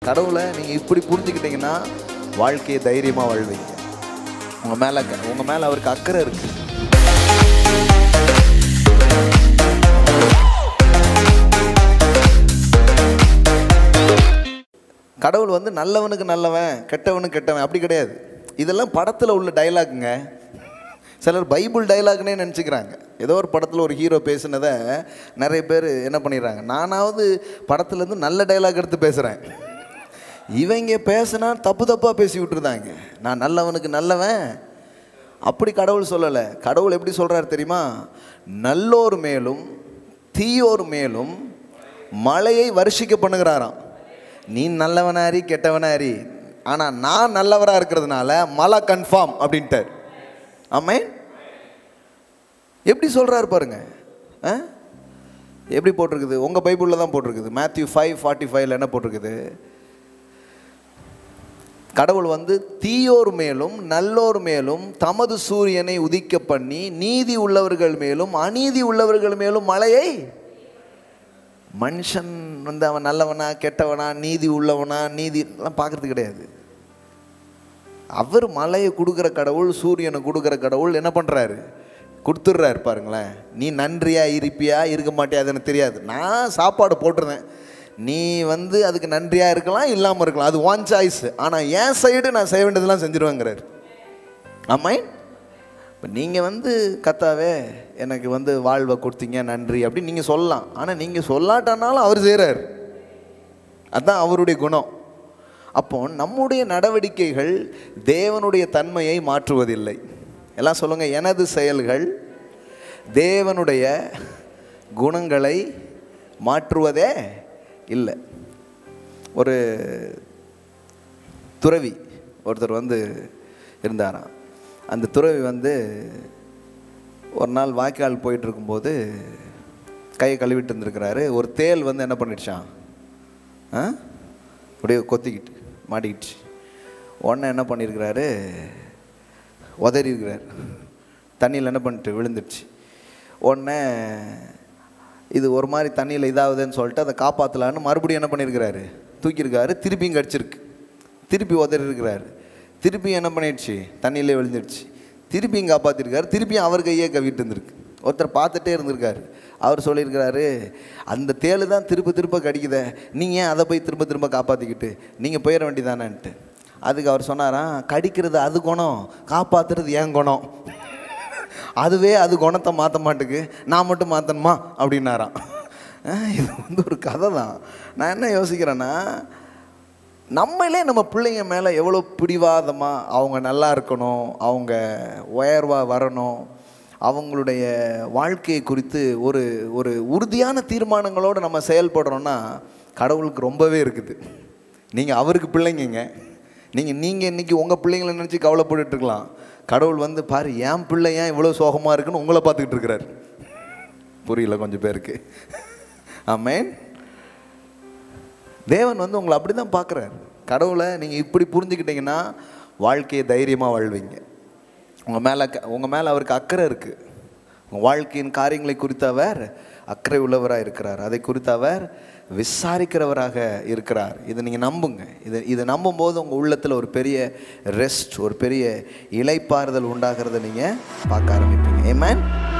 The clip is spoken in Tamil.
கடவுளை நீங்கள் இப்படி புரிஞ்சுக்கிட்டீங்கன்னா வாழ்க்கையை தைரியமாக வாழ்வீங்க உங்கள் மேலே உங்கள் மேலே அவருக்கு அக்கறை இருக்குது கடவுள் வந்து நல்லவனுக்கு நல்லவன் கெட்டவனுக்கு கெட்டவன் அப்படி கிடையாது இதெல்லாம் படத்தில் உள்ள டைலாக்குங்க சிலர் பைபிள் டைலாக்னே நினச்சிக்கிறாங்க ஏதோ ஒரு படத்தில் ஒரு ஹீரோ பேசுனதை நிறைய பேர் என்ன பண்ணிடுறாங்க நானாவது படத்துலேருந்து நல்ல டைலாக் எடுத்து பேசுகிறேன் இவங்க பேசுனா தப்பு தப்பாக பேசி விட்டுருந்தாங்க நான் நல்லவனுக்கு நல்லவன் அப்படி கடவுள் சொல்லலை கடவுள் எப்படி சொல்கிறார் தெரியுமா நல்லோர் மேலும் தீயோர் மேலும் மழையை வருஷிக்க பண்ணுகிறாராம் நீ நல்லவனாரி கெட்டவனாரி ஆனால் நான் நல்லவராக இருக்கிறதுனால மழை கன்ஃபார்ம் அப்படின்ட்டார் ஆமேன் எப்படி சொல்கிறாரு பாருங்க ஆ எப்படி போட்டிருக்குது உங்கள் பைபிளில் தான் போட்டிருக்குது மேத்யூ ஃபைவ் ஃபார்ட்டி ஃபைவ்ல என்ன போட்டிருக்குது கடவுள் வந்து தீயோர் மேலும் நல்லோர் மேலும் தமது சூரியனை உதிக்க பண்ணி நீதி உள்ளவர்கள் மேலும் அநீதி உள்ளவர்கள் மேலும் மழையை மனுஷன் வந்து அவன் நல்லவனா கெட்டவனா நீதி உள்ளவனா நீதி எல்லாம் பார்க்கறது கிடையாது அவர் மலையை கொடுக்குற கடவுள் சூரியனை கொடுக்குற கடவுள் என்ன பண்ணுறாரு கொடுத்துட்றாரு பாருங்களேன் நீ நன்றியா இருப்பியா இருக்க மாட்டியா அது எனக்கு தெரியாது நான் சாப்பாடு போட்டிருந்தேன் நீ வந்து அதுக்கு நன்றியாக இருக்கலாம் இல்லாமல் இருக்கலாம் அது ஒன் சாய்ஸ் ஆனால் என் சைடு நான் செய்ய வேண்டியதெல்லாம் செஞ்சிருவேங்கிறார் ஆமாய் இப்போ நீங்கள் வந்து கத்தாவே எனக்கு வந்து வாழ்வை கொடுத்தீங்க நன்றி அப்படின்னு நீங்கள் சொல்லலாம் ஆனால் நீங்கள் சொல்லாட்டானாலும் அவர் செய்கிறார் அதுதான் அவருடைய குணம் அப்போ நம்முடைய நடவடிக்கைகள் தேவனுடைய தன்மையை மாற்றுவதில்லை எல்லாம் சொல்லுங்கள் எனது செயல்கள் தேவனுடைய குணங்களை மாற்றுவதே இல்லை ஒரு துறவி ஒருத்தர் வந்து இருந்தாராம் அந்த துறவி வந்து ஒரு நாள் வாய்க்கால் போயிட்டு இருக்கும்போது கையை கழுவிட்டு இருந்திருக்கிறாரு ஒரு தேல் வந்து என்ன பண்ணிடுச்சான் ஆ அப்படியே கொத்திக்கிட்டு மாட்டிக்கிட்டு உடனே என்ன பண்ணியிருக்கிறாரு உதறி இருக்கிறார் தண்ணியில் என்ன பண்ணிட்டு விழுந்துடுச்சு உடனே இது ஒரு மாதிரி தண்ணியில் இதாகுதுன்னு சொல்லிட்டு அதை காப்பாற்றலான்னு மறுபடியும் என்ன பண்ணியிருக்கிறாரு தூக்கியிருக்காரு திருப்பியும் கடிச்சிருக்கு திருப்பி உதறி இருக்கிறாரு திருப்பியும் என்ன பண்ணிடுச்சு தண்ணியிலே விழுந்துடுச்சு திருப்பியும் காப்பாற்றிருக்காரு திருப்பியும் அவர் கையே கவிட்டு இருந்திருக்கு ஒருத்தர் பார்த்துட்டே இருந்திருக்காரு அவர் சொல்லியிருக்கிறாரு அந்த தேள் தான் திரும்ப திரும்ப கடிக்குதே நீங்கள் ஏன் அதை போய் திரும்ப திரும்ப காப்பாற்றிக்கிட்டு நீங்கள் போயிட வேண்டியதானேன்ட்டு அதுக்கு அவர் சொன்னாராம் கடிக்கிறது அது குணம் காப்பாற்றுறது ஏன் குணம் அதுவே அது குணத்தை மாற்ற மாட்டுக்கு நான் மட்டும் மாற்றணுமா அப்படின்னாராம் அஹ் இது வந்து ஒரு கதை தான் நான் என்ன யோசிக்கிறேன்னா நம்மளே நம்ம பிள்ளைங்க மேலே எவ்வளோ பிடிவாதமாக அவங்க நல்லா இருக்கணும் அவங்க உயர்வாக வரணும் அவங்களுடைய வாழ்க்கையை குறித்து ஒரு ஒரு உறுதியான தீர்மானங்களோடு நம்ம செயல்படுறோன்னா கடவுளுக்கு ரொம்பவே இருக்குது நீங்கள் அவருக்கு பிள்ளைங்கங்க நீங்கள் நீங்கள் இன்றைக்கி உங்கள் பிள்ளைங்கள நினச்சி கவலைப்பட்டுட்டு இருக்கலாம் கடவுள் வந்து பாரு என் பிள்ளை ஏன் இவ்வளோ சோகமாக இருக்குன்னு உங்களை பார்த்துக்கிட்டு இருக்கிறார் புரியல கொஞ்சம் பேருக்கு ஆமேன் தேவன் வந்து உங்களை அப்படி தான் பார்க்குறாரு கடவுளை நீங்கள் இப்படி புரிஞ்சுக்கிட்டீங்கன்னா வாழ்க்கையை தைரியமாக வாழ்வீங்க உங்கள் மேலே உங்கள் மேலே அவருக்கு அக்கறை இருக்குது உங்கள் வாழ்க்கையின் காரியங்களை குறித்து அவர் அக்கறை உள்ளவராக இருக்கிறார் அதை குறித்து அவர் விசாரிக்கிறவராக இருக்கிறார் இதை நீங்கள் நம்புங்க இது இதை நம்பும்போது உங்கள் உள்ளத்தில் ஒரு பெரிய ரெஸ்ட் ஒரு பெரிய இலைப்பாறுதல் உண்டாகிறத நீங்கள் பார்க்க ஆரம்பிப்பீங்க ஏமேன்